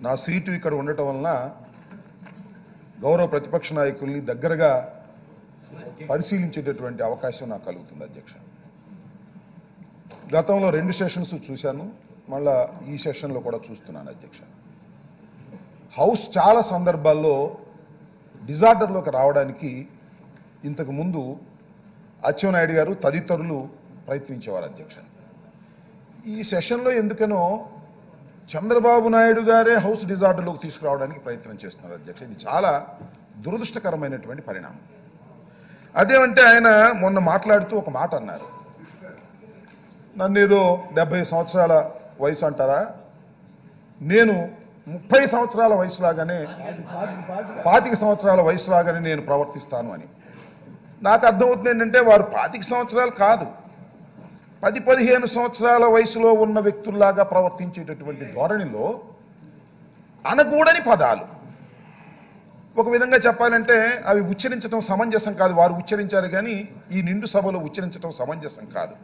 నా సీటు ఇక్కడ ఉండటం వలన గౌరవ ప్రతిపక్ష నాయకుల్ని దగ్గరగా పరిశీలించేటటువంటి అవకాశం నాకు కలుగుతుంది అధ్యక్ష గతంలో రెండు సెషన్స్ చూశాను మళ్ళా ఈ సెషన్లో కూడా చూస్తున్నాను అధ్యక్ష హౌస్ చాలా సందర్భాల్లో డిజార్డర్లోకి రావడానికి ఇంతకు ముందు అచ్చెన్నాయుడు గారు తదితరులు ప్రయత్నించేవారు అధ్యక్ష ఈ సెషన్లో ఎందుకనో చంద్రబాబు నాయుడు గారే హౌస్ డిజార్డర్లోకి తీసుకురావడానికి ప్రయత్నం చేస్తున్నారు అధ్యక్ష ఇది చాలా దురదృష్టకరమైనటువంటి పరిణామం అదేమంటే ఆయన మొన్న మాట్లాడుతూ ఒక మాట అన్నారు నన్ను ఏదో డెబ్బై సంవత్సరాల వయసు అంటారా నేను ముప్పై సంవత్సరాల వయసులాగానే పాతిక సంవత్సరాల వయసులాగానే నేను ప్రవర్తిస్తాను అని నాకు అర్థమవుతుంది ఏంటంటే వారు పాతిక సంవత్సరాలు కాదు పది పదిహేను సంవత్సరాల వయసులో ఉన్న వ్యక్తుల్లాగా ప్రవర్తించేటటువంటి ధోరణిలో అనకూడని పదాలు ఒక విధంగా చెప్పాలంటే అవి ఉచ్చరించడం సమంజసం కాదు వారు ఉచ్చరించారు కానీ ఈ నిండు సభలో ఉచ్చరించడం సమంజసం కాదు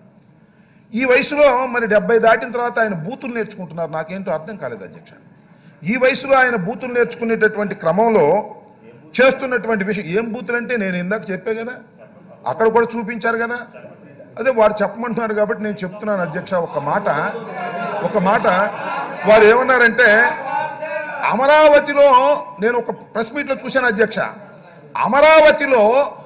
ఈ వయసులో మరి డెబ్బై దాటిన తర్వాత ఆయన బూతులు నేర్చుకుంటున్నారు నాకేంటో అర్థం కాలేదు అధ్యక్ష ఈ వయసులో ఆయన బూతులు నేర్చుకునేటటువంటి క్రమంలో చేస్తున్నటువంటి విషయం ఏం బూతులు అంటే నేను ఇందాక చెప్పే కదా అక్కడ కూడా చూపించారు కదా అదే వారు చెప్పమంటున్నారు కాబట్టి నేను చెప్తున్నాను అధ్యక్ష ఒక మాట ఒక మాట వారు ఏమన్నారంటే అమరావతిలో నేను ఒక ప్రెస్ మీట్లో చూశాను అధ్యక్ష అమరావతిలో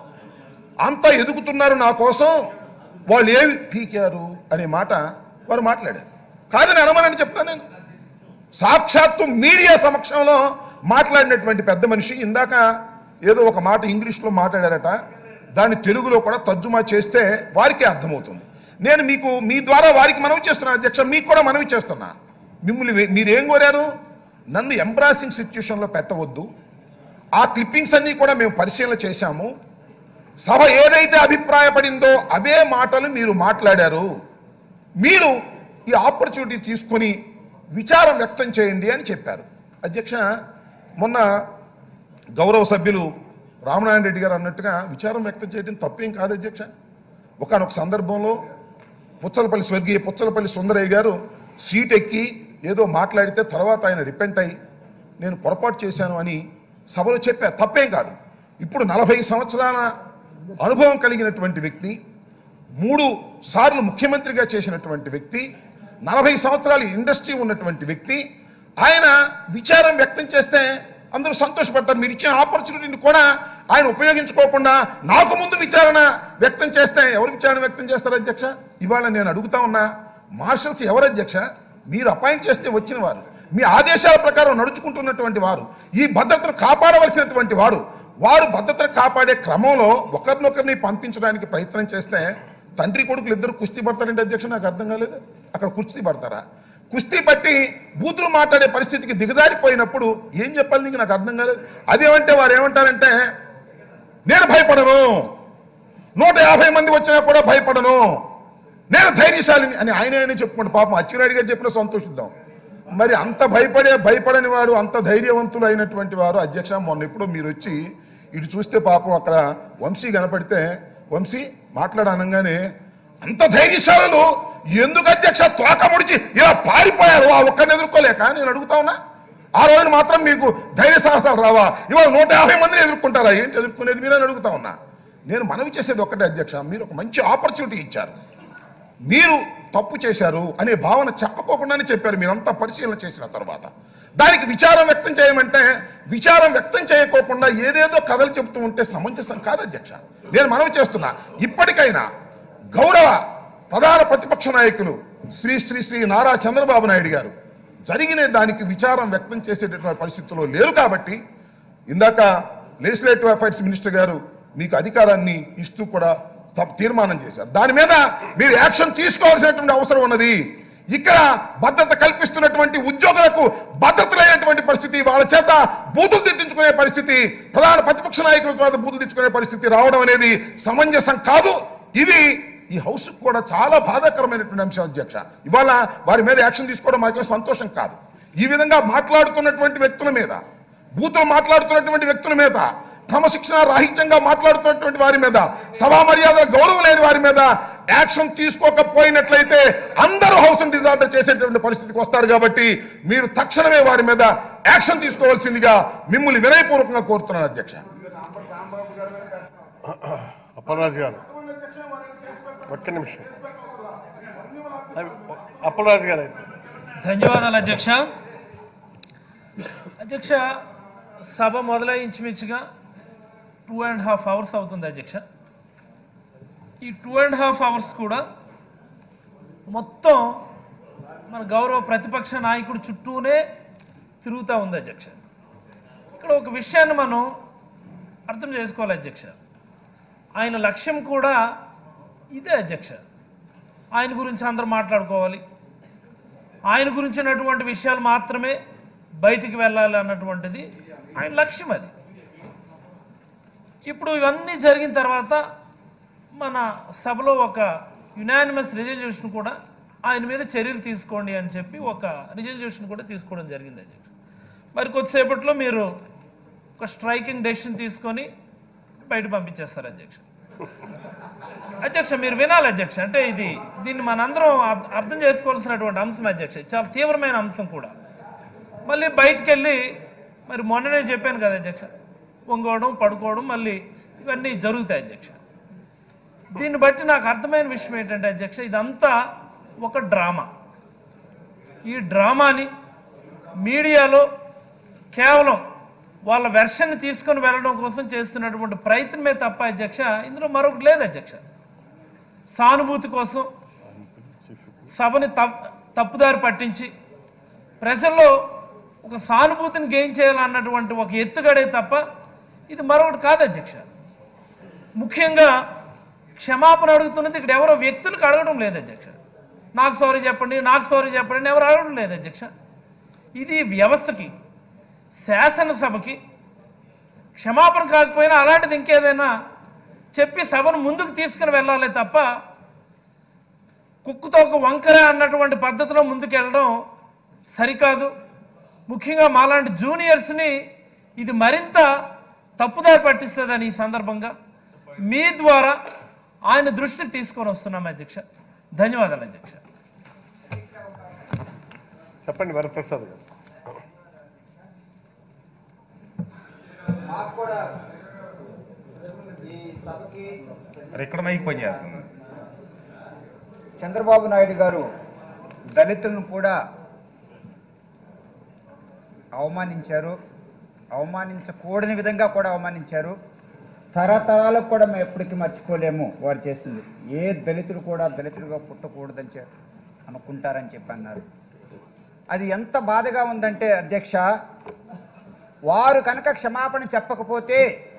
అంత ఎదుగుతున్నారు నా కోసం వాళ్ళు ఏమి పీకారు అనే మాట వారు మాట్లాడారు కాదని అనమనని చెప్తాను నేను సాక్షాత్తు మీడియా సమక్షంలో మాట్లాడినటువంటి పెద్ద మనిషి ఇందాక ఏదో ఒక మాట ఇంగ్లీష్లో మాట్లాడారట దాన్ని తెలుగులో కూడా తర్జుమా చేస్తే వారికి అర్థమవుతుంది నేను మీకు మీ ద్వారా వారికి మనవి చేస్తున్నా అధ్యక్ష మీకు కూడా మనవి చేస్తున్నా మిమ్మల్ని వే- మీరు ఏం కోరారు నన్ను ఎంబ్రాసింగ్ సిచ్యుయేషన్లో పెట్టవద్దు ఆ క్లిప్పింగ్స్ అన్నీ కూడా మేము పరిశీలన చేశాము సభ ఏదైతే అభిప్రాయపడిందో అవే మాటలు మీరు మాట్లాడారు మీరు ఈ ఆపర్చునిటీ తీసుకొని విచారం వ్యక్తం చేయండి అని చెప్పారు అధ్యక్ష మొన్న గౌరవ సభ్యులు రామనారాయణ రెడ్డి గారు అన్నట్టుగా విచారం వ్యక్తం చేయడం తప్పేం కాదు అధ్యక్ష ఒకనొక సందర్భంలో పుచ్చలపల్లి స్వర్గీయ పుచ్చలపల్లి సుందరయ్య గారు సీట్ ఎక్కి ఏదో మాట్లాడితే తర్వాత ఆయన రిపెంట్ అయ్యి నేను పొరపాటు చేశాను అని సభలో చెప్పారు తప్పేం కాదు ఇప్పుడు నలభై సంవత్సరాల అనుభవం కలిగినటువంటి వ్యక్తి మూడు సార్లు ముఖ్యమంత్రిగా చేసినటువంటి వ్యక్తి నలభై సంవత్సరాలు ఇండస్ట్రీ ఉన్నటువంటి వ్యక్తి ఆయన విచారం వ్యక్తం చేస్తే అందరూ సంతోషపడతారు మీరు ఇచ్చిన ఆపర్చునిటీని కూడా ఆయన ఉపయోగించుకోకుండా నాకు ముందు విచారణ వ్యక్తం చేస్తే ఎవరు విచారణ వ్యక్తం చేస్తారు అధ్యక్ష ఇవాళ నేను అడుగుతా ఉన్నా మార్షల్స్ ఎవరు అధ్యక్ష మీరు అపాయింట్ చేస్తే వచ్చిన వారు మీ ఆదేశాల ప్రకారం నడుచుకుంటున్నటువంటి వారు ఈ భద్రతను కాపాడవలసినటువంటి వారు వారు భద్రతను కాపాడే క్రమంలో ఒకరినొకరిని పంపించడానికి ప్రయత్నం చేస్తే తండ్రి కొడుకులు ఇద్దరు కుస్తీ పడతారంటే అధ్యక్ష నాకు అర్థం కాలేదు అక్కడ కుస్తీ పడతారా కుస్తీ పట్టి బూతులు మాట్లాడే పరిస్థితికి దిగజారిపోయినప్పుడు ఏం చెప్పాలి నీకు నాకు అర్థం కాలేదు అదేమంటే వారు ఏమంటారంటే నేను భయపడను నూట యాభై మంది వచ్చినా కూడా భయపడను నేను ధైర్యశాలిని అని ఆయన ఆయన చెప్పుకోండి పాపం అచ్చెన్నాయుడు గారు చెప్పిన సంతోషిద్దాం మరి అంత భయపడే భయపడని వాడు అంత ధైర్యవంతులు అయినటువంటి వారు అధ్యక్ష మొన్న ఎప్పుడో మీరు వచ్చి ఇటు చూస్తే పాపం అక్కడ వంశీ కనపడితే వంశీ మాట్లాడనగానే అంత ధైర్యశాలులు ఎందుకు అధ్యక్ష తోక ముడిచి ఇలా పారిపోయారు ఆ ఒక్కరిని ఎదుర్కోలేక నేను అడుగుతా ఉన్నా ఆ రోజున మాత్రం మీకు ధైర్య సాహసాలు రావా ఇవాళ నూట యాభై మందిని ఎదుర్కొంటారా ఏంటి ఎదుర్కొనేది మీరని అడుగుతా ఉన్నా నేను మనవి చేసేది ఒక్కటే అధ్యక్ష మీరు ఒక మంచి ఆపర్చునిటీ ఇచ్చారు మీరు తప్పు చేశారు అనే భావన చెప్పకోకుండానే చెప్పారు మీరంతా పరిశీలన చేసిన తర్వాత దానికి విచారం వ్యక్తం చేయమంటే విచారం వ్యక్తం చేయకోకుండా ఏదేదో కథలు చెబుతూ ఉంటే సమంజసం కాదు అధ్యక్ష నేను మనవి చేస్తున్నా ఇప్పటికైనా గౌరవ ప్రధాన ప్రతిపక్ష నాయకులు శ్రీ శ్రీ శ్రీ నారా చంద్రబాబు నాయుడు గారు జరిగిన దానికి విచారం వ్యక్తం చేసేటటువంటి పరిస్థితుల్లో లేరు కాబట్టి ఇందాక లెజిస్లేటివ్ అఫైర్స్ మినిస్టర్ గారు మీకు అధికారాన్ని ఇస్తూ కూడా త- తీర్మానం చేశారు దాని మీద మీరు యాక్షన్ తీసుకోవాల్సినటువంటి అవసరం ఉన్నది ఇక్కడ భద్రత కల్పిస్తున్నటువంటి ఉద్యోగులకు భద్రత లేనటువంటి పరిస్థితి వాళ్ళ చేత బూతులు తిట్టించుకునే పరిస్థితి ప్రధాన ప్రతిపక్ష నాయకుల చేత బూతులు తెచ్చుకునే పరిస్థితి రావడం అనేది సమంజసం కాదు ఇది ఈ హౌస్ కూడా చాలా బాధాకరమైనటువంటి అంశం అధ్యక్ష ఇవాళ వారి మీద యాక్షన్ తీసుకోవడం మాకేం సంతోషం కాదు ఈ విధంగా మాట్లాడుతున్నటువంటి వ్యక్తుల మీద బూతులు మాట్లాడుతున్నటువంటి వ్యక్తుల మీద క్రమశిక్షణ రాహిత్యంగా మాట్లాడుతున్నటువంటి వారి మీద సభా మర్యాదల గౌరవం లేని వారి మీద యాక్షన్ తీసుకోకపోయినట్లయితే అందరూ హౌస్ డిజార్డర్ చేసేటువంటి పరిస్థితికి వస్తారు కాబట్టి మీరు తక్షణమే వారి మీద యాక్షన్ తీసుకోవాల్సిందిగా మిమ్మల్ని వినయపూర్వకంగా కోరుతున్నాను అధ్యక్ష అప్పలరాజు గారు ఒక్క నిమిషం అప్పలరాజు గారు అయితే ధన్యవాదాలు అధ్యక్ష అధ్యక్ష సభ మొదలై ఇంచుమించుగా టూ అండ్ హాఫ్ అవర్స్ అవుతుంది అధ్యక్ష ఈ టూ అండ్ హాఫ్ అవర్స్ కూడా మొత్తం మన గౌరవ ప్రతిపక్ష నాయకుడు చుట్టూనే తిరుగుతూ ఉంది అధ్యక్ష ఇక్కడ ఒక విషయాన్ని మనం అర్థం చేసుకోవాలి అధ్యక్ష ఆయన లక్ష్యం కూడా ఇదే అధ్యక్ష ఆయన గురించి అందరూ మాట్లాడుకోవాలి ఆయన గురించినటువంటి విషయాలు మాత్రమే బయటికి వెళ్ళాలి అన్నటువంటిది ఆయన లక్ష్యం అది ఇప్పుడు ఇవన్నీ జరిగిన తర్వాత మన సభలో ఒక యునానిమస్ రిజల్యూషన్ కూడా ఆయన మీద చర్యలు తీసుకోండి అని చెప్పి ఒక రిజల్యూషన్ కూడా తీసుకోవడం జరిగింది అధ్యక్ష మరి కొద్దిసేపట్లో మీరు ఒక స్ట్రైకింగ్ డెసిషన్ తీసుకొని బయట పంపించేస్తారు అధ్యక్ష అధ్యక్ష మీరు వినాలి అధ్యక్ష అంటే ఇది దీన్ని మనందరం అర్థ- అర్థం చేసుకోవాల్సినటువంటి అంశం అధ్యక్ష ఇది చాలా తీవ్రమైన అంశం కూడా మళ్ళీ బయటికి వెళ్ళి మరి మొన్ననే చెప్పాను కదా అధ్యక్ష వంగోవడం పడుకోవడం మళ్ళీ ఇవన్నీ జరుగుతాయి అధ్యక్ష దీన్ని బట్టి నాకు అర్థమైన విషయం ఏంటంటే అధ్యక్ష ఇదంతా ఒక డ్రామా ఈ డ్రామాని మీడియాలో కేవలం వాళ్ళ వెర్షన్ని తీసుకొని వెళ్ళడం కోసం చేస్తున్నటువంటి ప్రయత్నమే తప్ప అధ్యక్ష ఇందులో మరొకటి లేదు అధ్యక్ష సానుభూతి కోసం సభని తప్ తప్పుదారి పట్టించి ప్రజల్లో ఒక సానుభూతిని గెయిన్ చేయాలన్నటువంటి ఒక ఎత్తుగడే తప్ప ఇది మరొకటి కాదు అధ్యక్ష ముఖ్యంగా క్షమాపణ అడుగుతున్నది ఇక్కడ ఎవరో వ్యక్తులకు అడగడం లేదు అధ్యక్ష నాకు సారీ చెప్పండి నాకు సారీ చెప్పండి అని ఎవరు అడగడం లేదు అధ్యక్ష ఇది వ్యవస్థకి శాసనసభకి క్షమాపణ కాకపోయినా అలాంటిది ఇంకేదైనా చెప్పి సభను ముందుకు తీసుకుని వెళ్ళాలి తప్ప కుక్కుతో ఒక వంకర అన్నటువంటి పద్ధతిలో ముందుకెళ్ళడం సరికాదు ముఖ్యంగా మాలాంటి జూనియర్స్ని ఇది మరింత తప్పుదారి పట్టిస్తుందని ఈ సందర్భంగా మీ ద్వారా ఆయన దృష్టికి తీసుకొని వస్తున్నాం అధ్యక్ష ధన్యవాదాలు అధ్యక్ష చెప్పండి వరప్రసాద్ గారు మాకు కూడా ఈ సభకి ఎక్కడ మైక్ పని చేస్తుంది చంద్రబాబు నాయుడు గారు దళితులను కూడా అవమానించారు అవమానించకూడని విధంగా కూడా అవమానించారు తరతరాలకు కూడా మేము ఎప్పటికీ మర్చిపోలేము వారు చేసింది ఏ దళితుడు కూడా దళితుడిగా పుట్టకూడదని చె- అనుకుంటారని చెప్పి అన్నారు అది ఎంత బాధగా ఉందంటే అధ్యక్ష వారు కనుక క్షమాపణ చెప్పకపోతే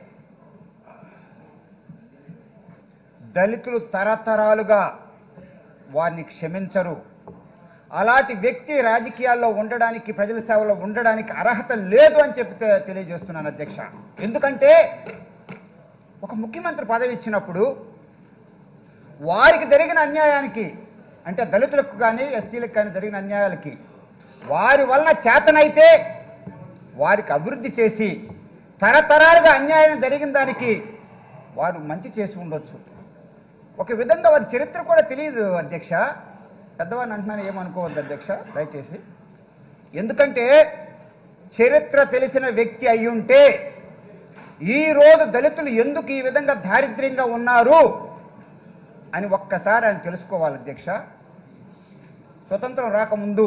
దళితులు తరతరాలుగా వారిని క్షమించరు అలాంటి వ్యక్తి రాజకీయాల్లో ఉండడానికి ప్రజల సేవలో ఉండడానికి అర్హత లేదు అని చెప్పి తె- తెలియజేస్తున్నాను అధ్యక్ష ఎందుకంటే ఒక ముఖ్యమంత్రి పదవి ఇచ్చినప్పుడు వారికి జరిగిన అన్యాయానికి అంటే దళితులకు కానీ ఎస్టీలకు కానీ జరిగిన అన్యాయాలకి వారి వలన చేతనైతే వారికి అభివృద్ధి చేసి తరతరాలుగా అన్యాయం జరిగిన దానికి వారు మంచి చేసి ఉండొచ్చు ఒక విధంగా వారి చరిత్ర కూడా తెలియదు అధ్యక్ష పెద్దవాడిని అంటున్నాను ఏమనుకోవద్దు అధ్యక్ష దయచేసి ఎందుకంటే చరిత్ర తెలిసిన వ్యక్తి అయ్యుంటే ఈ రోజు దళితులు ఎందుకు ఈ విధంగా దారిద్ర్యంగా ఉన్నారు అని ఒక్కసారి ఆయన తెలుసుకోవాలి అధ్యక్ష స్వతంత్రం రాకముందు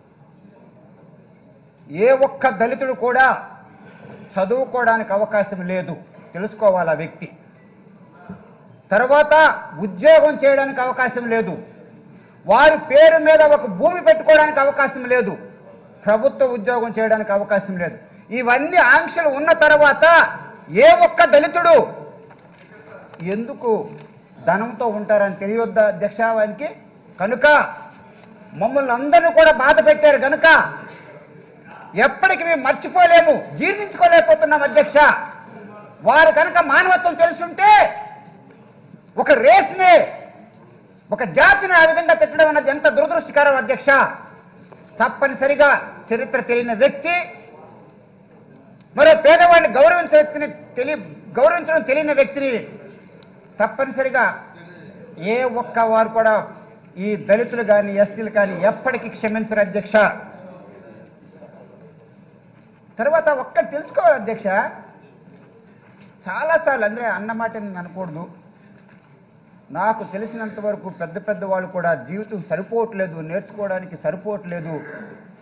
ఏ ఒక్క దళితుడు కూడా చదువుకోవడానికి అవకాశం లేదు తెలుసుకోవాలి ఆ వ్యక్తి తర్వాత ఉద్యోగం చేయడానికి అవకాశం లేదు వారి పేరు మీద ఒక భూమి పెట్టుకోవడానికి అవకాశం లేదు ప్రభుత్వ ఉద్యోగం చేయడానికి అవకాశం లేదు ఇవన్నీ ఆంక్షలు ఉన్న తర్వాత ఏ ఒక్క దళితుడు ఎందుకు ధనంతో ఉంటారని తెలియొద్దా అధ్యక్ష వారికి కనుక మమ్మల్ని అందరినీ కూడా బాధ పెట్టారు కనుక ఎప్పటికి మేము మర్చిపోలేము జీర్ణించుకోలేకపోతున్నాం అధ్యక్ష వారు కనుక మానవత్వం తెలుసుంటే ఒక రేస్ని ఒక జాతిని ఆ విధంగా పెట్టడం అన్నది ఎంత దురదృష్టకరం అధ్యక్ష తప్పనిసరిగా చరిత్ర తెలియని వ్యక్తి మరో పేదవాడిని గౌరవించే వ్యక్తిని తెలియ గౌరవించడం తెలియని వ్యక్తిని తప్పనిసరిగా ఏ ఒక్క వారు కూడా ఈ దళితులు కానీ ఎస్టీలు కానీ ఎప్పటికీ క్షమించరు అధ్యక్ష తర్వాత ఒక్కటి తెలుసుకోవాలి అధ్యక్ష చాలాసార్లు అంటే అన్నమాట నేను అనకూడదు నాకు తెలిసినంత వరకు పెద్ద పెద్ద వాళ్ళు కూడా జీవితం సరిపోవట్లేదు నేర్చుకోవడానికి సరిపోవట్లేదు